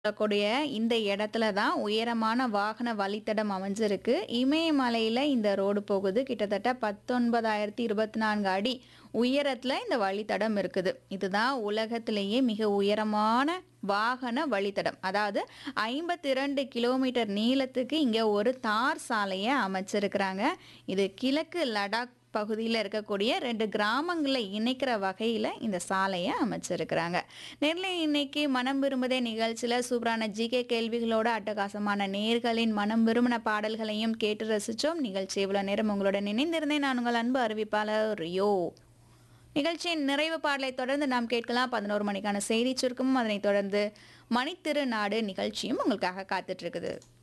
சொல்லக்கூடிய இந்த இடத்துல தான் உயரமான வாகன வழித்தடம் அமைஞ்சிருக்கு இமயமலையில் இந்த ரோடு போகுது கிட்டத்தட்ட பத்தொன்பதாயிரத்தி இருபத்தி நான்கு அடி உயரத்தில் இந்த வழித்தடம் இருக்குது இதுதான் உலகத்திலேயே மிக உயரமான வாகன வழித்தடம் அதாவது ஐம்பத்தி ரெண்டு கிலோமீட்டர் நீளத்துக்கு இங்கே ஒரு தார் சாலையை அமைச்சிருக்கிறாங்க இது கிழக்கு லடாக் பகுதியில் இருக்கக்கூடிய ரெண்டு கிராமங்களை இணைக்கிற வகையில் இந்த சாலையை அமைச்சிருக்கிறாங்க நெல்லை இன்னைக்கு மனம் விரும்புதே நிகழ்ச்சியில் சூப்பரான ஜிகே கேள்விகளோட அட்டகாசமான நேர்களின் மனம் விரும்பின பாடல்களையும் கேட்டு ரசித்தோம் நிகழ்ச்சி இவ்வளோ நேரம் உங்களுடன் இணைந்திருந்தேன் நான் உங்கள் அன்பு அறிவிப்பாளர் ரியோ நிகழ்ச்சியின் நிறைவு பாடலை தொடர்ந்து நாம் கேட்கலாம் பதினோரு மணிக்கான செய்தி சுருக்கமும் அதனைத் தொடர்ந்து மணித்திரு நாடு நிகழ்ச்சியும் உங்களுக்காக காத்துட்டு இருக்குது